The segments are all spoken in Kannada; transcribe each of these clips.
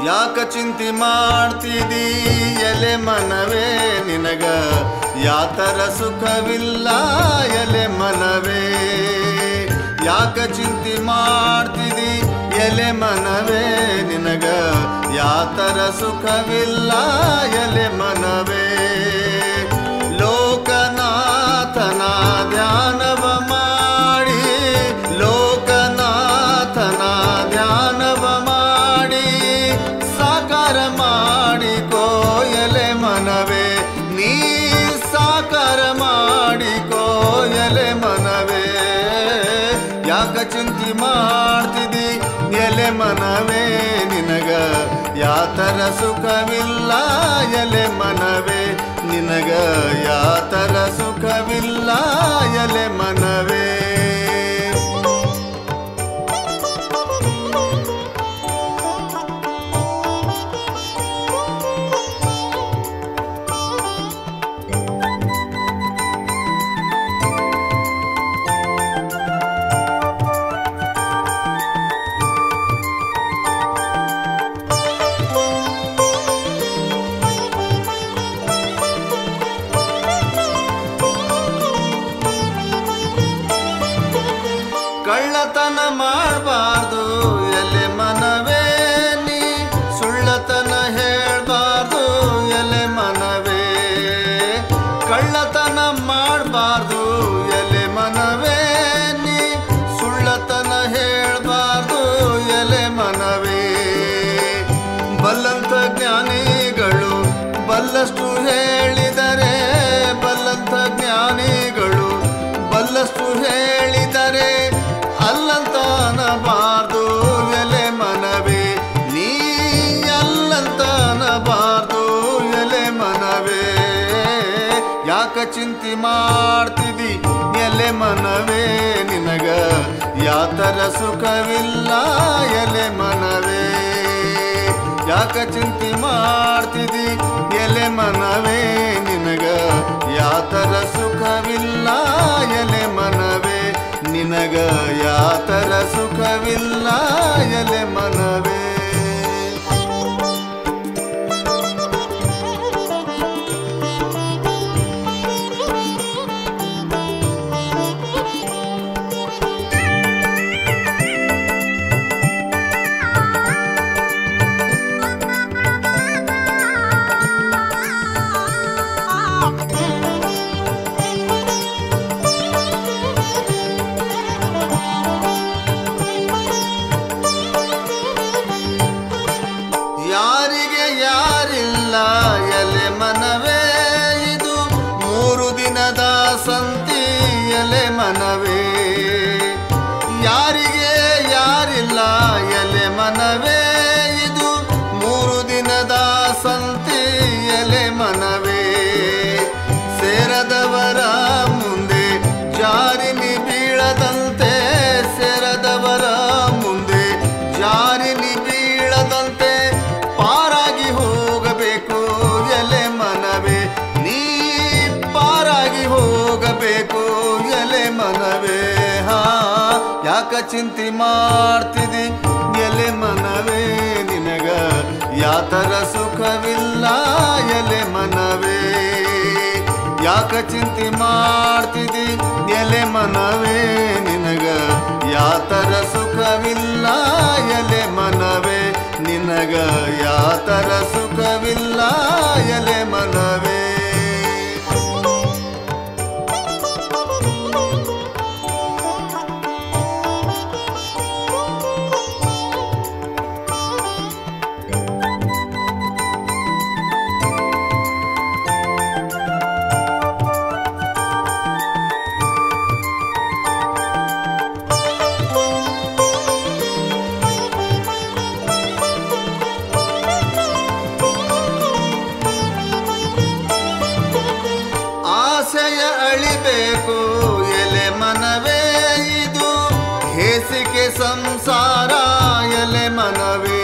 ಯಾಕ ಚಿಂತೆ ಮಾಡ್ತಿದಿ ಎಲೆ ಮನವೇ ನಿನಗ ಯಾತರ ಸುಖವಿಲ್ಲ ಎಲೆ ಮನವೇ ಯಾಕ ಚಿಂತೆ ಮಾಡ್ತಿದಿ ಎಲೆ ಮನವೇ ನಿನಗ ಯಾತರ ಸುಖವಿಲ್ಲ ಎಲೆ ಮನವೇ ಲೋಕನಾಥನ ಧ್ಯಾನವ ಮಾಡಿ ಲೋಕನಾಥನ ಧ್ಯಾನವ ಮಾಡಿ ಸಾಕಾರ ಮಾಡಿ ಕೋಯಲೆ ಮನವೇ ನೀ ಸಾಕಾರ ಮಾಡಿ ಕೋಯಲೆ ಮನವೇ ಯಾಕ ಚಿಂತೆ ಮಾಡ್ತಿದಿ ಎಲೆ ಮನವೇ ನಿನಗ ಯಾತರ ಸುಖವಿಲ್ಲ ಎಲೆ ಮನವೇ ನಿನಗ ಯಾತರ ಸುಖವಿಲ್ಲ ಎಲೆ ಮನವೇ ಕಳ್ಳತನ ಮಾಡಬಾರ್ದು ಎಲೆ ಮನವೇ ನೀ ಸುಳ್ಳತನ ಹೇಳ್ಬಾರ್ದು ಎಲೆ ಮನವೇ ಕಳ್ಳತನ ಮಾಡಬಾರ್ದು ಎಲೆ ಮನವೇ ನೀ ಸುಳ್ಳತನ ಹೇಳ್ಬಾರ್ದು ಎಲೆ ಮನವೇ ಬಲ್ಲಂತ ಜ್ಞಾನಿಗಳು ಬಲ್ಲಷ್ಟು ಹೇಳಿದರೆ ಬಲ್ಲಂತ ಜ್ಞಾನಿಗಳು ಬಲ್ಲಷ್ಟು ಹೇಳಿದರೆ ಅಲ್ಲಂತ ಅನ್ನಬಾರ್ದು ಎಲೆ ಮನವೇ ನೀ ಅಲ್ಲಂತ ಅನ್ನಬಾರ್ದು ಎಲೆ ಮನವೇ ಯಾಕ ಚಿಂತೆ ಮಾಡ್ತಿದಿ ಎಲೆ ಮನವೇ ನಿನಗ ಯಾತರ ಸುಖವಿಲ್ಲ ಎಲೆ ಮನವೇ ಯಾಕ ಚಿಂತೆ ಮಾಡ್ತಿದಿ ಎಲೆ ಮನವೇ ನಿನಗ ಯಾತರ ಸುಖವಿಲ್ಲ ಎಲೆ ಮನವೇ ನಿನಗ ಯಾತರ ಸುಖವಿಲ್ಲ ಎಲೆ ಮನವೇ ಯಾರಿಗೆ ಯಾರಿಲ್ಲ ಎಲೆ ಮನವೇ ಇದು ಮೂರು ದಿನದ ಸಂತಿ ಎಲೆ ಮನವೇ ಯಾರಿಗೆ ಯಾರಿಲ್ಲ ಎಲೆ ಮನವೇ ಇದು ಮೂರು ದಿನದ ಸಂತಿ ಎಲೆ ಮನವೇ ಸೇರದವರ ಮುಂದೆ ಜಾರಿನಿ ಬೀಳದಂತೆ ಸೇರದವರ ಮುಂದೆ ಜಾರಿನಿ ಬೀಳದಂತೆ ಪಾರಾಗಿ ಹೋಗಬೇಕು ಎಲೆ ಮನವೇ ನೀ ಪಾರಾಗಿ ಹೋಗಬೇಕು ಎಲೆ ಮನವೇ ಹಾ ಯಾಕ ಚಿಂತೆ ಮಾಡ್ತಿದಿ ಎಲೆ ಮನವೇ ನಿನಗ ಯಾತರ ಸುಖವಿಲ್ಲ ಎಲೆ ಮನವೇ ಯಾಕ ಚಿಂತೆ ಮಾಡ್ತಿದಿ ಎಲೆ ಮನವೇ ನಿನಗ ಯಾತರ ಸುಖವಿಲ್ಲ ಎಲೆ ಮನವೇ ನಿನಗ ಯಾತರ ಸುಖವಿಲ್ಲ ಎಲೆ ಮನವೇ ಆಸೆಯ ಅಳಿಬೇಕು ಎಲೆ ಮನವೇ ಇದು ಹೇಸಿಗೆ ಸಂಸಾರ ಎಲೆ ಮನವೇ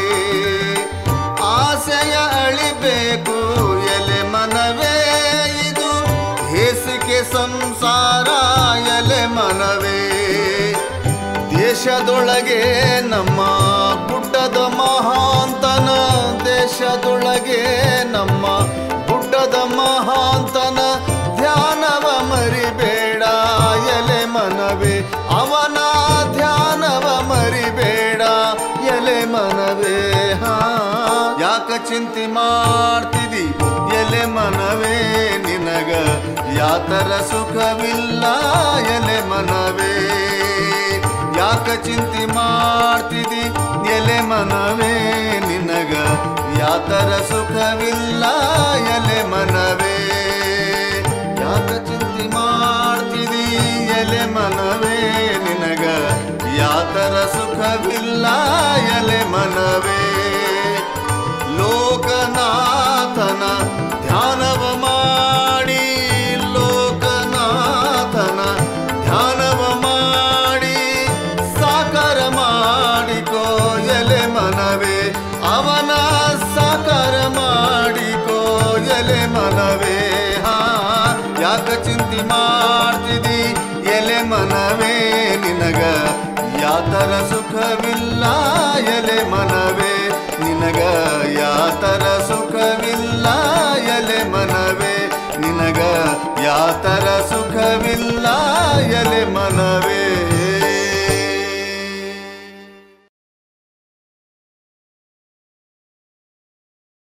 ಆಸೆಯ ಅಳಿಬೇಕು ಎಲೆ ಮನವೇ ಇದು ಹೇಸಿಗೆ ಸಂಸಾರ ಎಲೆ ಮನವೇ ದೇಶದೊಳಗೆ ನಮ್ಮ ಗುಡ್ಡದ ಮಹಾಂತನ ಮನವೇ ಹಾ ಯಾಕ ಚಿಂತೆ ಮಾಡ್ತಿದಿ ಎಲೆ ಮನವೇ ನಿನಗ ಯಾತರ ಸುಖವಿಲ್ಲ ಎಲೆ ಮನವೇ ಯಾಕ ಚಿಂತೆ ಮಾಡ್ತಿದಿ ಎಲೆ ಮನವೇ ನಿನಗ ಯಾತರ ಸುಖವಿಲ್ಲ ಎಲೆ ಮನವೇ ಯಾಕ ಚಿಂತೆ ಮಾಡ್ತಿದಿ ಎಲೆ ಮನವೇ ನಿನಗ ಯಾತರ ಸುಖವಿಲ್ಲ ಎಲೆ ಮನವೇ ಲೋಕನಾಥನ ಧ್ಯಾನವ ಮಾಡಿ ಲೋಕನಾಥನ ಧ್ಯಾನವ ಮಾಡಿ ಸಾಕಾರ ಮಾಡಿಕೋ ಎಲೆ ಮನವೇ ಅವನ ಸಾಕಾರ ಮಾಡಿಕೋ ಎಲೆ ಮನವೇ ಹಾ ಯಾಕ ಚಿಂತೆ ಮಾಡ್ತಿದಿ ಎಲೆ ಮನವೇ ನಿನಗ ಯಾತರ ಸುಖವಿಲ್ಲ ಎಲೆ ಮನವೇ ನಿನಗ ಯಾತರ ಸುಖವಿಲ್ಲ ಎಲೆ ಮನವೇ ನಿನಗ ಯಾತರ ಸುಖವಿಲ್ಲ ಎಲೆ ಮನವೇ